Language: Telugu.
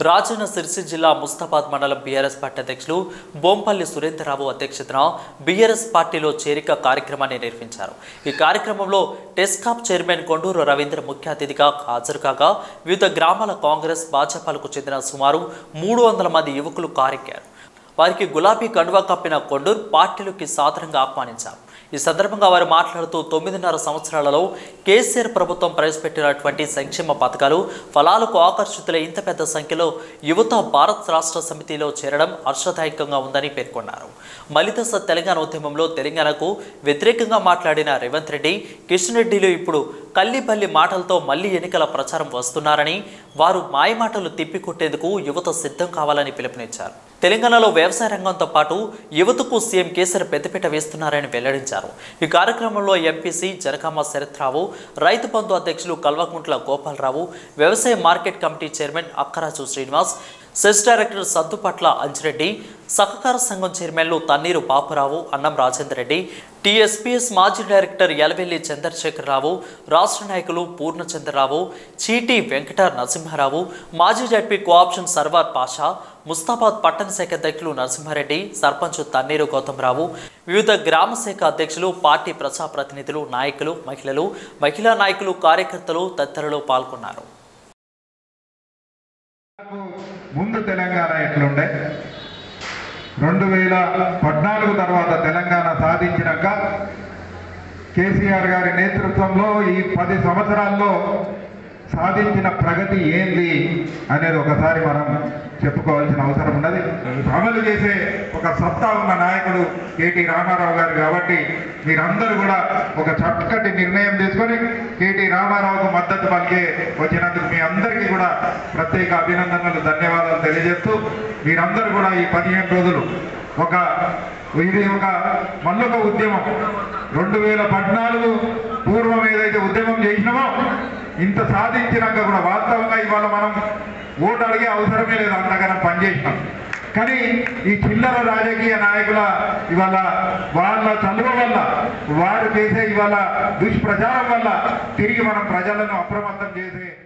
రాజన్న సిరిసిల్ల జిల్లా ముస్తాబాద్ మండలం బీఆర్ఎస్ పార్టీ అధ్యక్షులు బోంపల్లి సురేంద్రరావు అధ్యక్షతన బీఆర్ఎస్ పార్టీలో చేరిక కార్యక్రమాన్ని నిర్వహించారు ఈ కార్యక్రమంలో టెస్కాప్ చైర్మన్ కొండూరు రవీంద్ర ముఖ్య అతిథిగా హాజరు కాగా వివిధ గ్రామాల కాంగ్రెస్ భాజపాలకు చెందిన సుమారు మూడు వందల మంది యువకులు కారెక్కారు వారికి గులాబీ కండువా కప్పిన కొండూరు పార్టీలోకి సాదరంగా ఆహ్వానించారు ఈ సందర్భంగా వారు మాట్లాడుతూ తొమ్మిదిన్నర సంవత్సరాలలో కేసీఆర్ ప్రభుత్వం ప్రవేశపెట్టినటువంటి సంక్షేమ పథకాలు ఫలాలకు ఆకర్షితులై ఇంత పెద్ద సంఖ్యలో యువత భారత్ రాష్ట్ర సమితిలో చేరడం హర్షదాయకంగా ఉందని పేర్కొన్నారు మలిదశ తెలంగాణ ఉద్యమంలో తెలంగాణకు వ్యతిరేకంగా మాట్లాడిన రేవంత్ రెడ్డి కిషన్ రెడ్డిలు ఇప్పుడు కల్లిబల్లి మాటలతో మళ్లీ ఎన్నికల ప్రచారం వస్తున్నారని వారు మాయమాటలు తిప్పికొట్టేందుకు యువత సిద్ధం కావాలని పిలుపునిచ్చారు తెలంగాణలో వ్యవసాయ రంగంతో పాటు యువతకు సీఎం కేసీఆర్ పెద్దపీట వేస్తున్నారని వెల్లడించారు ఈ కార్యక్రమంలో ఎంపీసీ జనగామ శరత్రావు రైతు బంధు అధ్యక్షులు కల్వకుంట్ల గోపాలరావు వ్యవసాయ market committee chairman Akkaraju Srinivas cess director Saddupatla Anjireddy సహకార సంఘం చైర్మన్లు తన్నీరు బాపురావు అన్నం రాజేందర్ రెడ్డి టీఎస్పీఎస్ మాజీ డైరెక్టర్ యలవెల్లి చంద్రశేఖరరావు రాష్ట్ర నాయకులు పూర్ణచంద్రరావు చీటి వెంకట నరసింహారావు మాజీ జడ్పీ కోఆప్షన్ సర్వార్ పాషా ముస్తాబాద్ పట్టణ శాఖ అధ్యక్షులు నరసింహారెడ్డి సర్పంచ్ తన్నీరు గౌతమరావు వివిధ గ్రామ శాఖ అధ్యక్షులు పార్టీ ప్రజాప్రతినిధులు నాయకులు మహిళలు మహిళా నాయకులు కార్యకర్తలు తదితరులు పాల్గొన్నారు ముందు తెలంగాణ ఎట్లుండే రెండు వేల పద్నాలుగు తర్వాత తెలంగాణ సాధించినాక కేసీఆర్ గారి నేతృత్వంలో ఈ పది సంవత్సరాల్లో సాధించిన ప్రగతి ఏంది అనేది ఒకసారి మనం చెప్పుకోవాల్సిన అవసరం ఉన్నది అమలు చేసే ఒక సత్తా ఉన్న నాయకుడు కేటీ రామారావు గారు కాబట్టి మీరందరూ కూడా ఒక చక్కటి నిర్ణయం తీసుకొని కేటీ రామారావుకు మద్దతు పలికే వచ్చినందుకు మీ అందరికీ కూడా ప్రత్యేక అభినందనలు ధన్యవాదాలు తెలియజేస్తూ మీరందరూ కూడా ఈ పదిహేను రోజులు ఒక ఇది ఒక మల్లొక ఉద్యమం రెండు వేల పద్నాలుగు పూర్వం ఏదైతే ఉద్యమం చేసినామో ఇంత సాధించినాక కూడా వాస్తవంగా ఇవాళ మనం ఓటు అడిగే అవసరమే లేదు అంతగానం పనిచేసినాం కానీ ఈ చిల్లర రాజకీయ నాయకుల ఇవాళ వాళ్ళ చదువు వల్ల వారు చేసే ఇవాళ దుష్ప్రచారం వల్ల తిరిగి మనం ప్రజలను అప్రమత్తం చేసే